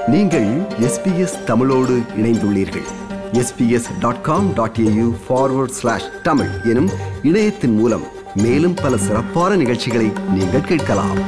நீங்கள் எஸ்பிஎஸ் தமிழோடு இணைந்துள்ளீர்கள் SBS dot com dot AU forward slash Tamil எனும் இணையத்தின் மூலம் மேலும் பல சிறப்பான நிகழ்ச்சிகளை நீங்கள் கேட்கலாம்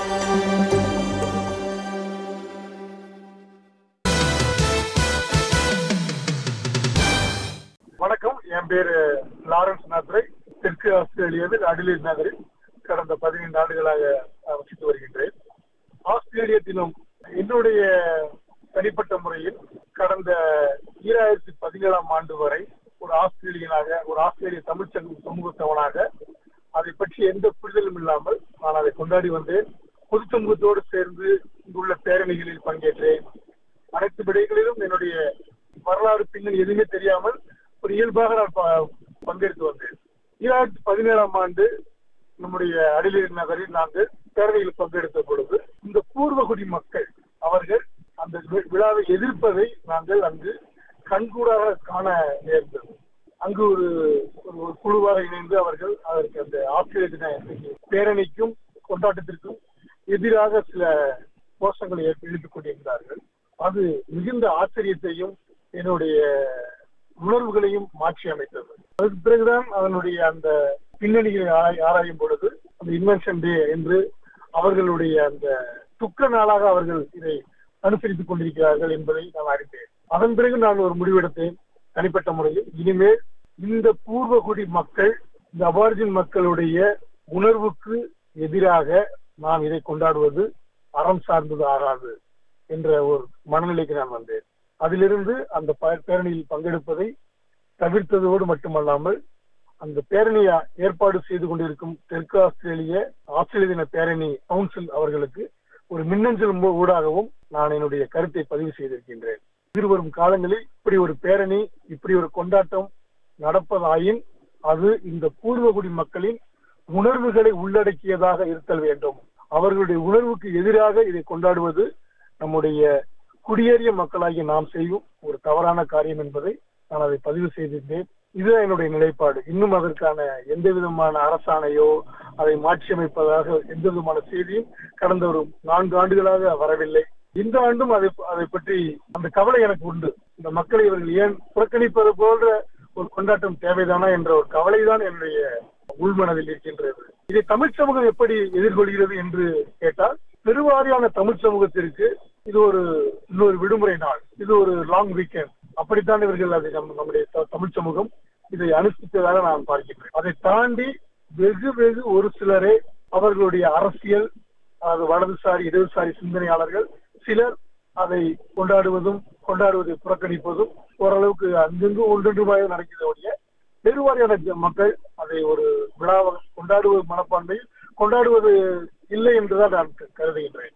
வணக்கம் என் பேரு லாரன்ஸ் நாத்ரை தெற்கு ஆஸ்திரேலியாவில் அடிலேட் நகரில் கடந்த பதினைந்து ஆண்டுகளாக நான் வசித்து வருகின்றேன் ஆஸ்திரேலிய தினம் என்னுடைய தனிப்பட்ட முறையில் கடந்த ஈராயிரத்தி பதினேழாம் ஆண்டு வரை ஒரு ஆஸ்திரேலியனாக ஒரு ஆஸ்திரேலிய தமிழ் சங்க சமூகத்தவனாக அதை பற்றி எந்த புரிதலும் இல்லாமல் நான் அதை கொண்டாடி வந்தேன் பொது சமூகத்தோடு சேர்ந்து இங்குள்ள பேரணிகளில் பங்கேற்றேன் அனைத்து விடைகளிலும் என்னுடைய வரலாறு பின்னணி எதுவுமே தெரியாமல் ஒரு இயல்பாக நான் ப- பங்கெடுத்து வந்தேன் ஈராயிரத்தி பதினேழாம் ஆண்டு நம்முடைய அடிலேர் நகரில் நாங்கள் பேரணியில் பங்கெடுத்த பொழுது இந்த பூர்வகுடி மக்கள் அவர்கள் அந்த வி- விழாவை எதிர்ப்பதை நாங்கள் அங்கு கண்கூடாக காண நேர்ந்தது அங்கு ஒரு ஒரு ஒரு குழுவாக இணைந்து அவர்கள் அதற்கு அந்த ஆஸ்திரேலிய தின பேரணிக்கும் கொண்டாட்டத்திற்கும் எதிராக சில கோஷங்களை எழுப்பி- எழுப்பிக் கொண்டிருந்தார்கள் அது மிகுந்த ஆச்சரியத்தையும் என்னுடைய உணர்வுகளையும் மாற்றி அமைத்தது அதுக்கு பிறகுதான் அதனுடைய அந்த பின்னணிகளை ஆராய்- ஆராயும் பொழுது அந்த இன்வென்ஷன் டே என்று அவர்களுடைய அந்த துக்க நாளாக அவர்கள் இதை அனுசரித்துக் கொண்டிருக்கிறார்கள் என்பதை நான் அறிந்தேன் அதன் பிறகு நான் ஒரு முடிவெடுத்தேன் தனிப்பட்ட முறையில் இனிமேல் இந்த பூர்வகுடி மக்கள் இந்த அபார்ஜின் மக்களுடைய உணர்வுக்கு எதிராக நாம் இதை கொண்டாடுவது அறம் சார்ந்தது ஆகாது என்ற ஒரு மனநிலைக்கு நான் வந்தேன் அதிலிருந்து அந்த ப- பேரணியில் பங்கெடுப்பதை தவிர்த்ததோடு மட்டுமல்லாமல் அந்த பேரணியை ஏற்பாடு செய்து கொண்டிருக்கும் தெற்கு ஆஸ்திரேலிய ஆஸ்திரேலிய தின பேரணி கவுன்சில் அவர்களுக்கு ஒரு மின்னஞ்சல் மூ- ஊடாகவும் நான் என்னுடைய கருத்தை பதிவு செய்திருக்கின்றேன் எதிர்வரும் காலங்களில் இப்படி ஒரு பேரணி இப்படி ஒரு கொண்டாட்டம் நடப்பதாயின் அது இந்த பூர்வகுடி மக்களின் உணர்வுகளை உள்ளடக்கியதாக இருத்தல் வேண்டும் அவர்களுடைய உணர்வுக்கு எதிராக இதை கொண்டாடுவது நம்முடைய குடியேறிய மக்களாகிய நாம் செய்யும் ஒரு தவறான காரியம் என்பதை நான் அதை பதிவு செய்திருந்தேன் இதுதான் என்னுடைய நிலைப்பாடு இன்னும் அதற்கான எந்த விதமான அரசாணையோ அதை மாற்றியமைப்பதாக எந்த விதமான செய்தியும் கடந்த ஒரு நான்கு ஆண்டுகளாக வரவில்லை இந்த ஆண்டும் அதை அதை பற்றி அந்த கவலை எனக்கு உண்டு இந்த மக்களை இவர்கள் ஏன் புறக்கணிப்பது போன்ற ஒரு கொண்டாட்டம் தேவைதானா என்ற ஒரு கவலைதான் என்னுடைய உள்மனதில் இருக்கின்றது இதை தமிழ் சமூகம் எப்படி எதிர்கொள்கிறது என்று கேட்டால் பெருவாரியான தமிழ் சமூகத்திற்கு இது ஒரு இன்னொரு விடுமுறை நாள் இது ஒரு லாங் வீக்கெண்ட் அப்படித்தான் இவர்கள் அதை நம் நம்முடைய த- தமிழ் சமூகம் இதை அனுஷ்டித்ததாக நான் பார்க்கின்றேன் அதை தாண்டி வெகு வெகு ஒரு சிலரே அவர்களுடைய அரசியல் அது வலதுசாரி இடதுசாரி சிந்தனையாளர்கள் சிலர் அதை கொண்டாடுவதும் கொண்டாடுவதை புறக்கணிப்பதும் ஓரளவுக்கு அங்கங்கு ஒன்றொன்றுமாக நடக்கிறது ஒழிய பெருவாரியான ஜ- மக்கள் அதை ஒரு விழாவாக கொண்டாடுவது மனப்பான்மையில் கொண்டாடுவது இல்லை என்றுதான் நான் க- கருதுகின்றேன்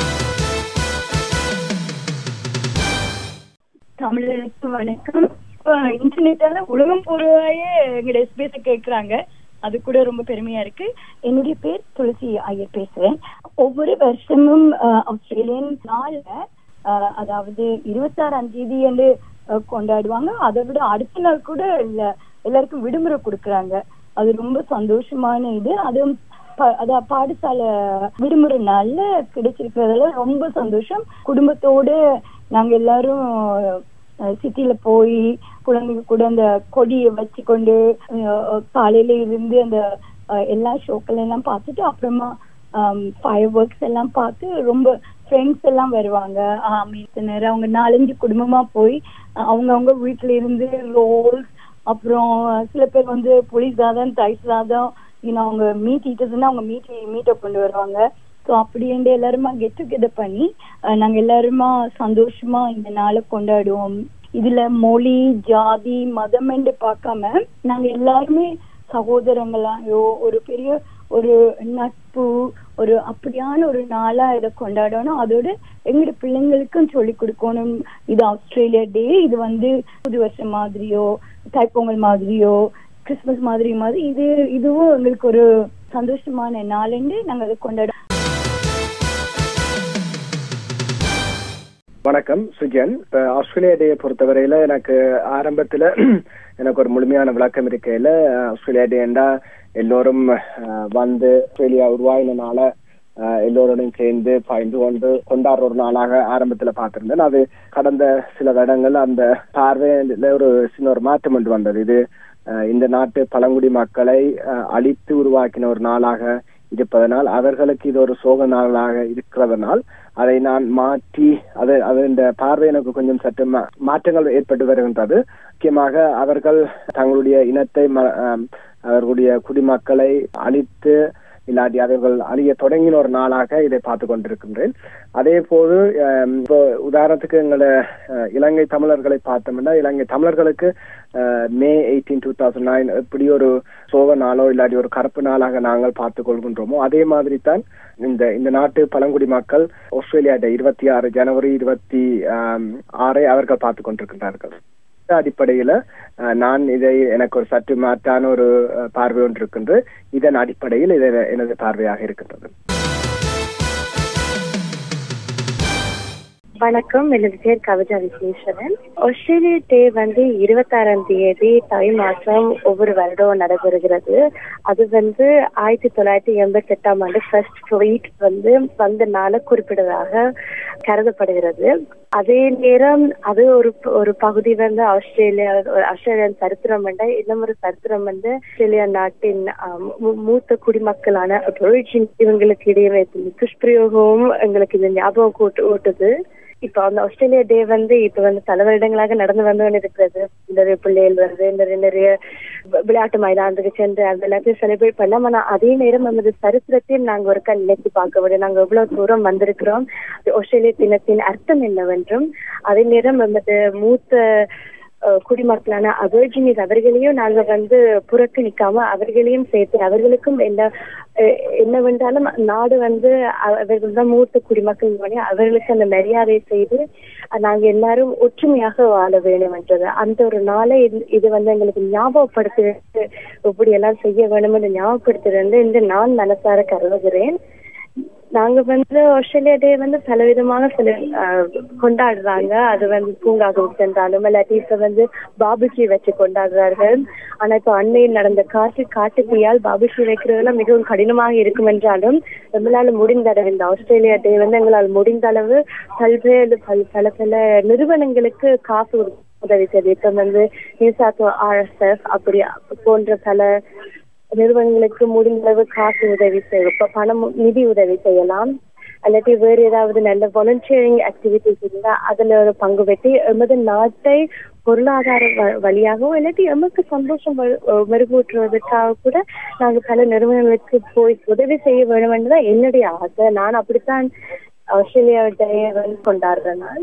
தமிழருக்கு வணக்கம் இப்ப இன்டர்நெட்டால உலகம் பூராயே எங்களுடைய ஸ்பேஸ கேக்குறாங்க அது கூட ரொம்ப பெருமையா இருக்கு என்னுடைய பேர் துளசி ஐயர் பேசுறேன் ஒவ்வொரு வருஷமும் அஹ், ஆஸ்திரேலியன் நாள்ல அஹ், அதாவது இருபத்தாறாம் தேதி என்று அஹ், கொண்டாடுவாங்க அதை விட அடுத்த நாள் கூட இல்ல எல்லாருக்கும் விடுமுறை கொடுக்கறாங்க அது ரொம்ப சந்தோஷமான இது அதுவும் ப- அதான் பாடசாலை விடுமுறை நாள்ல கிடைச்சிருக்கிறதுல ரொம்ப சந்தோஷம் குடும்பத்தோட நாங்க எல்லாரும் சிட்டில போய் குழந்தைங்க கூட அந்த கொடியை வச்சு கொண்டு அஹ், காலையில இருந்து அந்த அஹ், எல்லா ஷோக்கள் எல்லாம் பார்த்துட்டு அப்புறமா ஃபயர் ஒர்க்ஸ் எல்லாம் பார்த்து ரொம்ப ஃப்ரெண்ட்ஸ் எல்லாம் வருவாங்க நேரம் அவங்க நாலஞ்சு குடும்பமா போய் அவங்க அவங்க வீட்டுல இருந்து ரோல்ஸ் அப்புறம் சில பேர் வந்து புளி சாதம் தயிர் சாதம் இன்னும் அவங்க மீட் ஈட்டர்ஸ்னா அவங்க மீட் மீட்டை கொண்டு வருவாங்க ஸோ அப்படின்ட்டு எல்லாருமா கெட் டுகெதர் பண்ணி அஹ், நாங்க எல்லாருமா சந்தோஷமா இந்த நாளை கொண்டாடுவோம் இதுல மொழி ஜாதி மதம் என்று பார்க்காம நாங்க எல்லாருமே சகோதரங்களாயோ ஒரு பெரிய ஒரு நட்பு ஒரு அப்படியான ஒரு நாளா இதை கொண்டாடணும் அதோட எங்களோட பிள்ளைங்களுக்கும் சொல்லி கொடுக்கணும் இது ஆஸ்திரேலியா டே இது வந்து புது வருஷம் மாதிரியோ தைப்பொங்கல் மாதிரியோ கிறிஸ்துமஸ் மாதிரி மாதிரி இது இதுவும் எங்களுக்கு ஒரு சந்தோஷமான நாளுண்டு நாங்க அதை கொண்டாட வணக்கம் சுஜன் இப்ப ஆஸ்திரேலியா டே பொறுத்தவரையில எனக்கு ஆரம்பத்துல எனக்கு ஒரு முழுமையான விளக்கம் இருக்கையில ஆஸ்திரேலியா டேண்டா எல்லோரும் அஹ், வந்து ஆஸ்திரேலியா உருவாயினால அஹ், எல்லோருடையும் சேர்ந்து பாய்ந்து கொண்டு கொண்டாடுற ஒரு நாளாக ஆரம்பத்துல பார்த்திருந்தேன் அது கடந்த சில வருடங்கள் அந்த பார்வையில ஒரு சின்ன ஒரு மாற்றம் ஒன்று வந்தது இது அஹ், இந்த நாட்டு பழங்குடி மக்களை அஹ், அழித்து உருவாக்கின ஒரு நாளாக இருப்பதனால் அவர்களுக்கு இது ஒரு சோக நாளாக இருக்கிறதனால் அதை நான் மாற்றி அது அது இந்த பார்வை எனக்கு கொஞ்சம் சற்று மா- மாற்றங்கள் ஏற்பட்டு வருகின்றது முக்கியமாக அவர்கள் தங்களுடைய இனத்தை ம- ஆம், அவர்களுடைய குடிமக்களை அழித்து இல்லாட்டி அவர்கள் அழிய தொடங்கின ஒரு நாளாக இதை பார்த்து கொண்டிருக்கின்றேன் அதே போது ஆம், இப்போ உதாரணத்துக்கு எங்களை அஹ், இலங்கை தமிழர்களை பார்த்தோம்னா இலங்கை தமிழர்களுக்கு ah, May eighteen two thousand nine எப்படி ஒரு சோக நாளோ இல்லாட்டி ஒரு கருப்பு நாளாக நாங்கள் பார்த்துக் கொள்கின்றோமோ அதே மாதிரி தான் இந்த இந்த நாட்டு பழங்குடி மக்கள் ஆஸ்திரேலியா டே இருபத்தி ஆறு ஜனவரி இருபத்தி ஆம், ஆறை அவர்கள் பார்த்து கொண்டிருக்கின்றார்கள் இந்த அடிப்படையில அஹ், நான் இதை எனக்கு ஒரு சற்று மாற்றான ஒரு அஹ், பார்வை ஒன்று இருக்கின்றது இதன் அடிப்படையில் இது எனது பார்வையாக இருக்கின்றது வணக்கம் எனது பேர் கவிதா விஸ்வேஸ்வரன் ஆஸ்திரேலிய டே வந்து இருபத்தாறாம் தேதி தை மாசம் ஒவ்வொரு வருடம் நடைபெறுகிறது அது வந்து ஆயிரத்தி தொள்ளாயிரத்தி எண்பத்தி எட்டாம் ஆண்டு ஃபர்ஸ்ட் ஃபிளைட் வந்து வந்த நாள குறிப்பிடுவதாக கருதப்படுகிறது அதே நேரம் அது ஒரு ஒரு பகுதி வந்து ஆஸ்திரேலியா ஆஸ்திரேலியன் சரித்திரம் வந்து இன்னும் ஒரு சரித்திரம் வந்து ஆஸ்திரேலியா நாட்டின் ஆம், மூ- மூத்த குடிமக்களான Aborigine இவங்களுக்கு இடையே வைத்த துஷ்பிரயோகமும் எங்களுக்கு இந்த ஞாபகம் கூட்டு ஊட்டுது இப்போ அந்த ஆஸ்திரேலியா டே வந்து இப்ப வந்து பல வருடங்களாக நடந்து வந்து கொண்டு இருக்கிறது நிறைய பிள்ளைகள் வருது நிறைய நிறைய வி- விளையாட்டு மைதானத்துக்கு சென்று அது எல்லாத்தையும் செலிப்ரேட் பண்ணலாம் ஆனா அதே நேரம் நமது சரித்திரத்தையும் நாங்க ஒருக்கா நினைத்து பார்க்க வேண்டும் நாங்க எவ்வளவு தூரம் வந்திருக்கிறோம் ஆஸ்திரேலிய தினத்தின் அர்த்தம் என்னவென்றும் அதே நேரம் நமது மூத்த அஹ், குடிமக்களான அபர்ஜினிஸ் அவர்களையும் நாங்க வந்து புறக்கணிக்காம அவர்களையும் சேர்த்து அவர்களுக்கும் என்ன அஹ், என்னவென்றாலும் நாடு வந்து அ- அவர்கள் தான் மூத்த குடிமக்கள் பண்ணி அவர்களுக்கு அந்த மரியாதை செய்து அஹ், நாங்க எல்லாரும் ஒற்றுமையாக வாழ வேண்டும் என்றது அந்த ஒரு நாளை இது- இது வந்து எங்களுக்கு ஞாபகப்படுத்துறது இப்படி எல்லாம் செய்ய வேண்டும் என்று ஞாபகப்படுத்துறது என்று நான் மனசார கருதுகிறேன் நாங்க வந்து ஆஸ்திரேலியா டே வந்து பல விதமாக சில ஆஹ், கொண்டாடுறாங்க அது வந்து பூங்காவுக்கு சென்றாலும் இல்லாட்டி இப்ப வந்து பாபுஜி வச்சு கொண்டாடுறார்கள் ஆனா இப்ப அண்மையில் நடந்த காற்று காட்டுத்தீயால் பாபுஜி வைக்கிறதெல்லாம் மிகவும் கடினமாக இருக்கும் என்றாலும் நம்மளால முடிந்த அளவு இந்த ஆஸ்திரேலியா டே வந்து எங்களால் முடிந்த அளவு பல்வேறு பல் பல பல நிறுவனங்களுக்கு காசு உதவி செய்து இப்ப வந்து நியூசாத்தோ ஆர்எஸ்எஃப் அப்படி போன்ற பல நிறுவனங்களுக்கு முடிந்த அளவு காசு உதவி செய்யும் இப்ப பணம் நிதி உதவி செய்யலாம் அல்லாட்டி வேறு ஏதாவது நல்ல வாலண்டியரிங் ஆக்டிவிட்டிஸ் இருந்தா அதுல ஒரு பங்கு பெற்று எமது நாட்டை பொருளாதார வ- வழியாகவும் இல்லாட்டி எமக்கு சந்தோஷம் வ- அஹ் மெருகூட்டுவதற்காக கூட நாங்க பல நிறுவனங்களுக்கு போய் உதவி செய்ய வேண்டும் என்றுதான் என்னுடைய ஆசை நான் அப்படித்தான் ஆஸ்திரேலியா டே வந்து கொண்டாடுறேன் நான்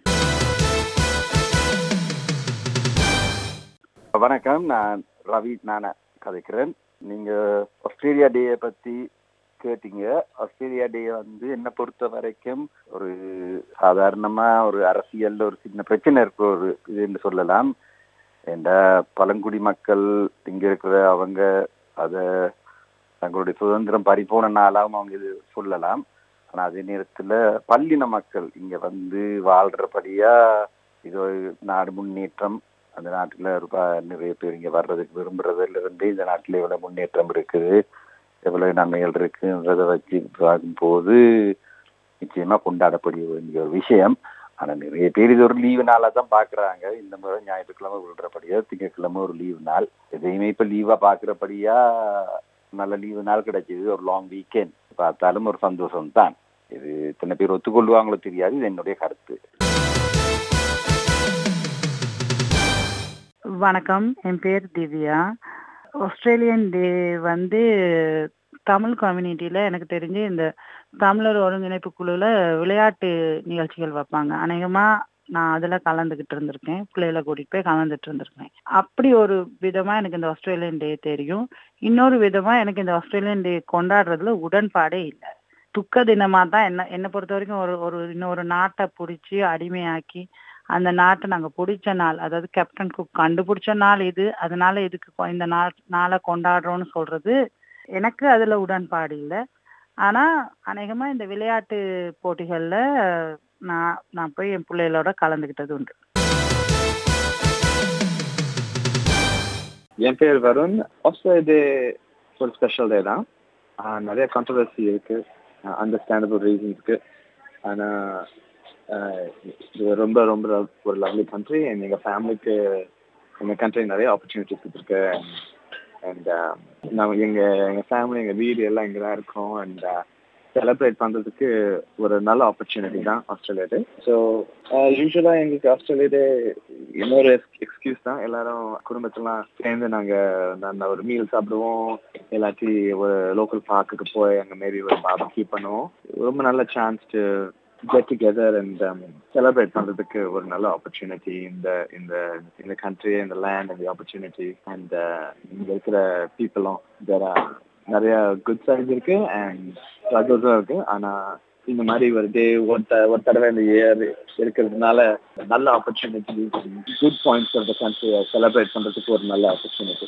வணக்கம் நான் ரவி நானா கதைக்கிறேன் நீங்க ஆஸ்திரேலியா டேயை பத்தி கேட்டீங்க ஆஸ்திரேலியா டே வந்து என்னை பொறுத்த வரைக்கும் ஒரு சாதாரணமா ஒரு அரசியல்ல ஒரு சின்ன பிரச்சனை இருக்கிற ஒரு இதுன்னு சொல்லலாம் ஏண்டா பழங்குடி மக்கள் இங்க இருக்கிற அவங்க அத தங்களுடைய சுதந்திரம் பறிபோன நாளாகவும் அவங்க இது சொல்லலாம் ஆனா அதே நேரத்துல பல்லின மக்கள் இங்க வந்து வாழ்றபடியா இது ஒரு நாடு முன்னேற்றம் அந்த நாட்டுல ஒரு ப- நிறைய பேர் இங்க வர்றதுக்கு விரும்புறதுல இருந்து இந்த நாட்டுல எவ்வளவு முன்னேற்றம் இருக்குது எவ்வளவு நன்மைகள் இருக்குன்றத வச்சு பார்க்கும்போது நிச்சயமா கொண்டாடப்பட வேண்டிய ஒரு விஷயம் ஆனா நிறைய பேர் இது ஒரு லீவு நாளா தான் பாக்குறாங்க இந்த முறை ஞாயிற்றுக்கிழமை விடுறபடியா திங்கட்கிழமை ஒரு லீவு நாள் எதையுமே இப்ப லீவா பாக்குறபடியா நல்ல லீவு நாள் கிடைச்சது ஒரு லாங் வீக்கெண்ட் பார்த்தாலும் ஒரு சந்தோஷம் தான் இது இத்தனை பேர் ஒத்துக்கொள்வாங்களோ தெரியாது இது என்னுடைய கருத்து வணக்கம் என் பேர் திவ்யா ஆஸ்திரேலியன் டே வந்து தமிழ் கம்யூனிட்டியில் எனக்கு தெரிஞ்சு இந்த தமிழர் ஒருங்கிணைப்பு குழுவில் விளையாட்டு நிகழ்ச்சிகள் வைப்பாங்க அநேகமாக நான் அதில் கலந்துக்கிட்டு இருந்திருக்கேன் பிள்ளைகளை கூட்டிகிட்டு போய் கலந்துட்டு இருந்திருக்கேன் அப்படி ஒரு விதமாக எனக்கு இந்த ஆஸ்திரேலியன் டே தெரியும் இன்னொரு விதமாக எனக்கு இந்த ஆஸ்திரேலியன் டே கொண்டாடுறதுல உடன்பாடே இல்லை துக்க தினமாக தான் என்ன என்னை பொறுத்த வரைக்கும் ஒரு ஒரு இன்னொரு நாட்டை பிடிச்சி அடிமையாக்கி அந்த நாட்டை நாங்கள் பிடிச்ச நாள் அதாவது கேப்டன் குக் கண்டுபிடிச்ச நாள் இது அதனால இதுக்கு கொ- இந்த நாள் நாளை கொண்டாடுறோம்னு சொல்றது எனக்கு அதுல உடன்பாடு இல்லை ஆனா அநேகமா இந்த விளையாட்டு போட்டிகள்ல நான் நான் போய் என் பிள்ளைகளோட கலந்துக்கிட்டது உண்டு என் பேர் வருண் ஆஸ்திரேலியா டே ஒரு ஸ்பெஷல் டே தான் ஆஹ் நிறைய கான்ட்ரவர்சி இருக்கு அண்டர்ஸ்டாண்டபிள் ரீசன்ஸ்க்கு ஆனால் இது ரொம்ப ரொம்ப ஒரு லவ்லி கண்ட்ரி அண்ட் எங்கள் ஃபேமிலிக்கு எங்கள் கண்ட்ரி நிறைய ஆப்பர்ச்சுனிட்டிஸ் கொடுத்துருக்கு அண்ட் நம்ம எங்கள் எங்கள் ஃபேமிலி எங்கள் வீடு எல்லாம் இங்கே தான் இருக்கோம் அண்ட் செலிப்ரேட் பண்ணுறதுக்கு ஒரு நல்ல ஆப்பர்ச்சுனிட்டி தான் ஆஸ்திரேலியா ஸோ யூஸ்வலாக எங்களுக்கு ஆஸ்திரேலியா இன்னொரு எக்ஸ்கியூஸ் தான் எல்லாரும் குடும்பத்தெல்லாம் சேர்ந்து நாங்கள் நல்ல ஒரு மீல் சாப்பிடுவோம் இல்லாட்டி ஒரு லோக்கல் பார்க்குக்கு போய் அங்கே மாரி ஒரு பாபி பண்ணுவோம் ரொம்ப நல்ல chance to get together and celebrate பண்ணுறதுக்கு ஒரு நல்ல ஆப்பர்ச்சுனிட்டி இந்த இந்த இந்த கண்ட்ரி இந்த லேண்ட் இந்த ஆப்பர்ச்சுனிட்டி அண்ட் இங்கே இருக்கிற பீப்புளும் தேர் நிறைய குட் சைட்ஸ் இருக்கு அண்ட் ஸ்ட்ரகிள்ஸும் இருக்கு ஆனா இந்த மாதிரி ஒரு டே ஒரு த ஒரு தடவை இந்த இயர் இருக்கிறதுனால நல்ல opportunity good points of the கண்ட்ரியை செலிப்ரேட் பண்றதுக்கு ஒரு நல்ல ஆப்பர்ச்சுனிட்டி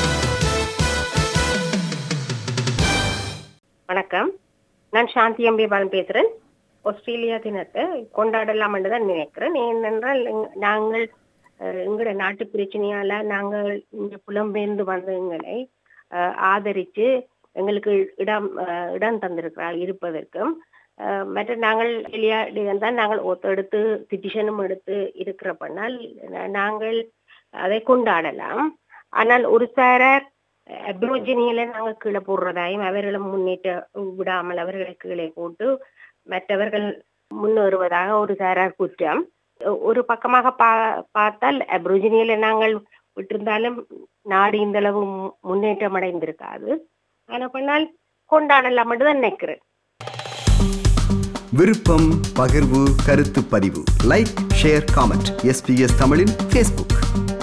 வணக்கம் நான் சாந்தி அம்பிபாலன் பேசுறேன் ஆஸ்திரேலியா தினத்தை கொண்டாடலாம் என்று தான் நினைக்கிறேன் ஏனென்றால் எங்க- நாங்கள் அஹ், எங்களோட நாட்டு பிரச்சனையால நாங்கள் இங்க புலம்பெயர்ந்து வந்த எங்களை அஹ், ஆதரிச்சு எங்களுக்கு இடம் அஹ், இடம் தந்திருக்கிறார் இருப்பதற்கும் அஹ், மற்ற நாங்கள் விளையாட்டு தான் நாங்கள் ஒத்தெடுத்து பிட்டிஷனும் எடுத்து இருக்கிறப்பனால் நா- நாங்கள் அதை கொண்டாடலாம் ஆனால் ஒரு சாரார் அப்ரோஜினியில நாங்க கீழே போடுறதாயும் அவர்களை முன்னேற்ற விடாமல் அவர்களை கீழே போட்டு மற்றவர்கள் முன்னேறுவதாக ஒரு சாரார் குற்றம் ஒ- ஒரு பக்கமாக பா பார்த்தால் அப்ரோஜினியில நாங்கள் விட்டிருந்தாலும் நாடு இந்த அளவு மு- முன்னேற்றம் அடைந்திருக்காது ஆனா பண்ணால் கொண்டாடலாம் மட்டும் தான் நினைக்கிறேன் விருப்பம் பகிர்வு கருத்து பதிவு லைக் ஷேர் காமெண்ட் எஸ்பிஎஸ் தமிழின் ஃபேஸ்புக்